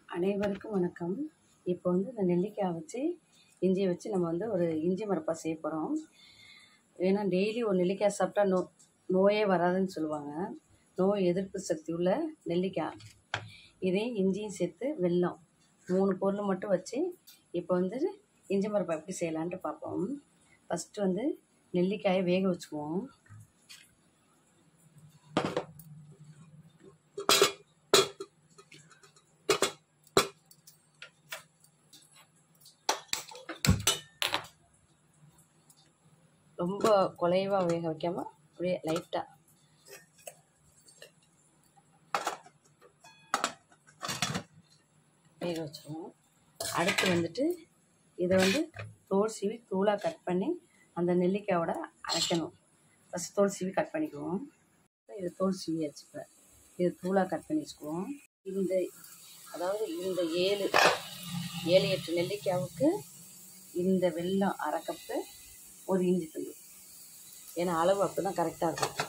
அனைவருக்கும் வணக்கம் இப்போ வந்து இந்த நெல்லிக்காய் வச்சு இஞ்சியை வச்சு நம்ம வந்து ஒரு இஞ்சி மரப்பா செய்ய போகிறோம் ஏன்னா டெய்லி ஒரு நெல்லிக்காய் சாப்பிட்டா நோ நோயே வராதுன்னு சொல்லுவாங்க நோய் எதிர்ப்பு சக்தி உள்ள நெல்லிக்காய் இதையும் இஞ்சியும் சேர்த்து வெல்லம் மூணு பொருள் மட்டும் வச்சு இப்போ வந்து இஞ்சி மரப்பா எப்படி செய்யலான்ட்டு பார்ப்போம் ஃபஸ்ட்டு வந்து நெல்லிக்காயை வேக வச்சுக்குவோம் ரொம்ப குலைவாக வேக வைக்காம அப்படியே லைட்டாக வேக வச்சுருவோம் அடுத்து வந்துட்டு இதை வந்து தோல் சீவி தூளாக கட் பண்ணி அந்த நெல்லிக்காயோட அரைக்கணும் ஃபஸ்ட் தோல் சீவி கட் பண்ணிக்குவோம் இது தோல் சீவியாச்சு இப்போ இது தூளாக கட் பண்ணி வச்சுக்குவோம் இந்த அதாவது இந்த ஏழு ஏழு எட்டு நெல்லிக்காவுக்கு இந்த வெல்லம் அரை கப்பு ஒரு இஞ்சி துண்டு ஏன்னா அளவு அப்போ தான் கரெக்டாக இருக்கும்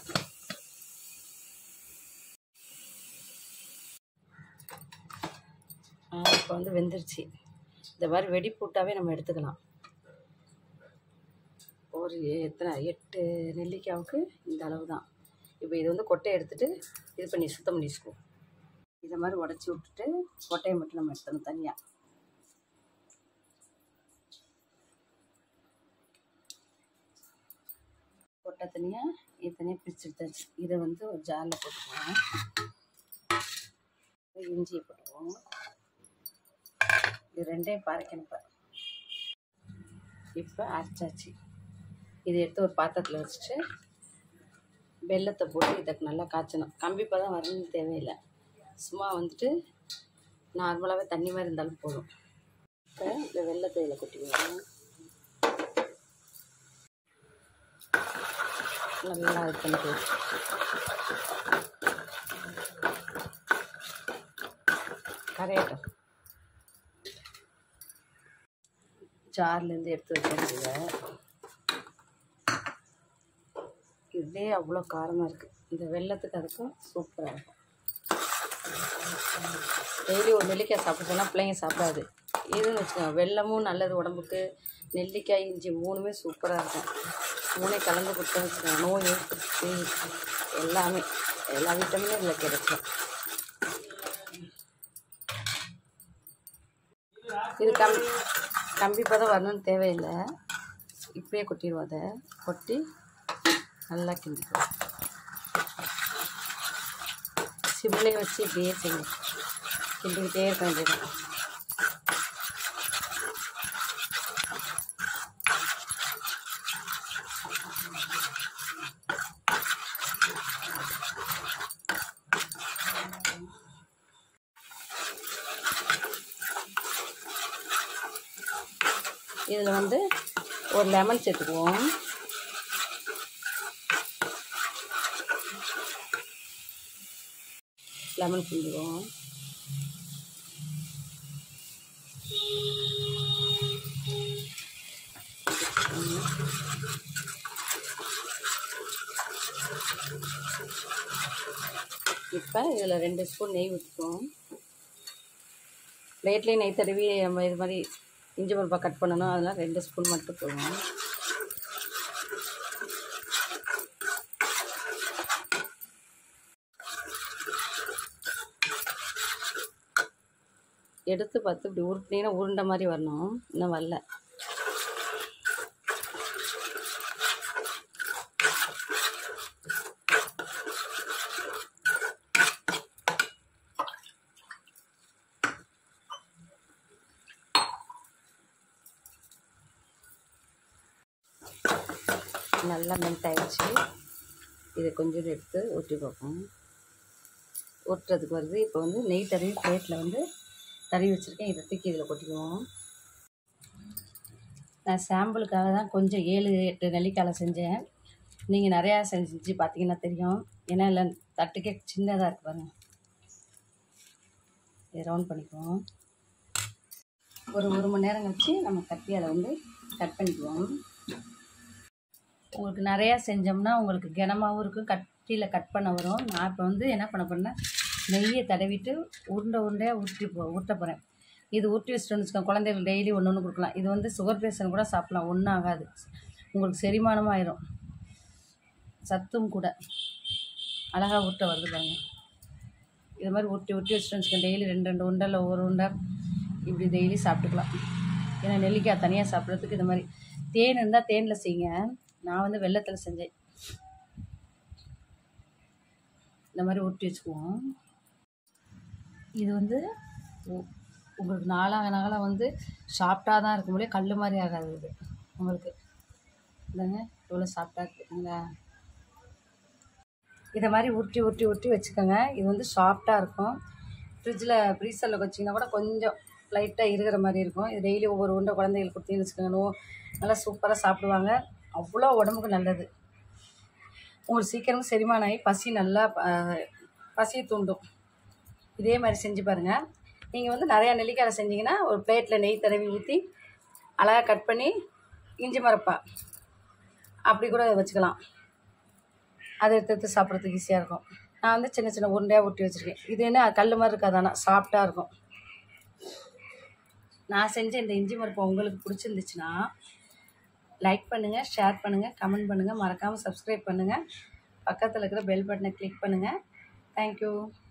இப்போ வந்து வெந்துருச்சு இந்த மாதிரி வெடி போட்டாவே நம்ம எடுத்துக்கலாம் ஒரு எத்தனை எட்டு நெல்லிக்காவுக்கு இந்த அளவு தான் இப்போ இது வந்து கொட்டையை எடுத்துகிட்டு இது பண்ணி சுத்தம் பண்ணி வச்சுக்கோ இதை மாதிரி உடச்சி விட்டுட்டு கொட்டையை மட்டும் நம்ம எடுத்துக்கணும் தனியாக கொட்டை தனியாக இது தனியாக பிரித்து எடுத்தாச்சு இதை வந்து ஒரு ஜாரில் போட்டுக்குவோம் இஞ்சியை போட்டுக்குவோம் இது ரெண்டையும் பறைக்கணும் இப்போ இப்போ அரைச்சாச்சு இதை எடுத்து ஒரு பாத்திரத்தில் வச்சுட்டு வெள்ளத்தை போட்டு இதுக்கு நல்லா காய்ச்சணும் கம்பி பதம் வரணும்னு தேவையில்லை சும்மா வந்துட்டு நார்மலாகவே தண்ணி மாதிரி இருந்தாலும் போதும் இப்போ இந்த வெள்ளத்தை இதில் கொட்டிக்குவோம் நல்லா இது பண்ணிட்டு கரையட்டும் ஜார்லேருந்து எடுத்து வச்சிருந்தீங்க இதே அவ்வளோ காரமாக இருக்குது இந்த வெள்ளத்துக்கு அதுக்கும் சூப்பராக இருக்கும் டெய்லி ஒரு நெல்லிக்காய் சாப்பிட சொன்னால் பிள்ளைங்க சாப்பிடாது இதுன்னு வச்சுக்கோங்க வெள்ளமும் நல்லது உடம்புக்கு நெல்லிக்காய் இஞ்சி மூணுமே சூப்பராக இருக்கும் மூணே கலந்து கொடுத்தா வச்சுக்கோங்க நோய் எதிர்ப்பு எல்லாமே எல்லா விட்டமினும் இதில் கிடைக்கும் இது கம் கம்பி பதம் வரணும்னு தேவையில்லை இப்படியே கொட்டிடுவோம் அதை கொட்டி நல்லா கிண்டிக்குவோம் சிம்லேயே வச்சு இப்படியே செய்யும் கிண்டிக்கிட்டே இருக்க வேண்டியது இதில் வந்து ஒரு லெமன் சேர்த்துக்குவோம் லெமன் புரிஞ்சுக்குவோம் இப்போ இதில் ரெண்டு ஸ்பூன் நெய் ஊற்றிக்குவோம் பிளேட்லேயே நெய் தடவி நம்ம இது மாதிரி இஞ்சி மிளகா கட் பண்ணணும் அதெல்லாம் ரெண்டு ஸ்பூன் மட்டும் போதும் எடுத்து பார்த்து இப்படி உருட்டினீங்கன்னா உருண்டை மாதிரி வரணும் இன்னும் வரல நல்லா மெல்ட் ஆயிடுச்சு இதை கொஞ்சம் எடுத்து ஊற்றி பார்ப்போம் ஊட்டுறதுக்கு வருது இப்போ வந்து நெய் தடவி பிளேட்டில் வந்து தடவி வச்சுருக்கேன் இதை தூக்கி இதில் கொட்டிக்குவோம் நான் சாம்பிளுக்காக தான் கொஞ்சம் ஏழு எட்டு நெல்லிக்காயில் செஞ்சேன் நீங்கள் நிறையா செஞ்சு பார்த்தீங்கன்னா தெரியும் ஏன்னா இல்லை தட்டுக்கே சின்னதாக இருக்கு பாருங்கள் இதை ரவுண்ட் பண்ணிக்குவோம் ஒரு ஒரு மணி நேரம் கழிச்சு நம்ம கட்டி அதை வந்து கட் பண்ணிக்குவோம் உங்களுக்கு நிறையா செஞ்சோம்னா உங்களுக்கு கனமாகவும் இருக்கும் கட்டியில் கட் பண்ண வரும் நான் இப்போ வந்து என்ன பண்ண பண்ணேன் நெய்யை தடவிட்டு உருண்டை உருண்டையாக உருட்டி போ உருட்ட போகிறேன் இது உருட்டி வச்சுட்டு வச்சுக்கோங்க குழந்தைகளுக்கு டெய்லி ஒன்று ஒன்று கொடுக்கலாம் இது வந்து சுகர் பேஷண்ட் கூட சாப்பிட்லாம் ஒன்றும் ஆகாது உங்களுக்கு செரிமானமும் ஆயிரும் சத்தும் கூட அழகாக உருட்டை வருது பாருங்க இது மாதிரி உருட்டி உருட்டி வச்சுட்டு வச்சுக்கோங்க டெய்லி ரெண்டு ரெண்டு உண்டை இல்லை ஒரு உண்டை இப்படி டெய்லி சாப்பிட்டுக்கலாம் ஏன்னா நெல்லிக்காய் தனியாக சாப்பிட்றதுக்கு இது மாதிரி தேன் இருந்தால் தேனில் செய்யுங்க நான் வந்து வெள்ளத்தில் செஞ்சேன் இந்த மாதிரி உருட்டி வச்சுக்குவோம் இது வந்து உ- உங்களுக்கு நாளாக நாளாக வந்து சாப்பிட்டா தான் இருக்க முடியும் கல் மாதிரி ஆகாது இது உங்களுக்கு இல்லைங்க இவ்வளோ சாப்பிட்டா இருக்குங்களா இதை மாதிரி உருட்டி உருட்டி உருட்டி வச்சுக்கோங்க இது வந்து சாஃப்டாக இருக்கும் ஃப்ரிட்ஜில் ஃப்ரீசரில் வச்சிங்கன்னா கூட கொஞ்சம் லைட்டாக இருக்கிற மாதிரி இருக்கும் இது டெய்லி ஒவ்வொரு உருண்டை குழந்தைகளுக்கு கொடுத்தீங்கன்னு வச்சுக்கோங்க நோ- நல்லா சூப்பராக சாப்பிடுவாங்க அவ்வளோ உடம்புக்கு நல்லது உங்களுக்கு சீக்கிரம் செரிமானம் ஆகி பசி நல்லா அஹ், பசியை தூண்டும் இதே மாதிரி செஞ்சு பாருங்கள் நீங்கள் வந்து நிறையா நெல்லிக்காய் செஞ்சீங்கன்னா ஒரு பிளேட்டில் நெய் தடவி ஊற்றி அழகாக கட் பண்ணி இஞ்சி மரப்பா அப்படி கூட வச்சுக்கலாம் அதை எடுத்து எடுத்து சாப்பிட்றதுக்கு ஈஸியாக இருக்கும் நான் வந்து சின்ன சின்ன உருண்டையாக ஊட்டி வச்சுருக்கேன் இது என்ன கல் மாதிரி இருக்காது ஆனால் சாஃப்டாக இருக்கும் நான் செஞ்ச இந்த இஞ்சி மரப்பா உங்களுக்கு பிடிச்சிருந்துச்சுன்னா லைக் பண்ணுங்கள் ஷேர் பண்ணுங்கள் கமெண்ட் பண்ணுங்கள் மறக்காமல் சப்ஸ்கிரைப் பண்ணுங்கள் பக்கத்தில் இருக்கிற பெல் பட்டனை கிளிக் பண்ணுங்கள் தேங்க்யூ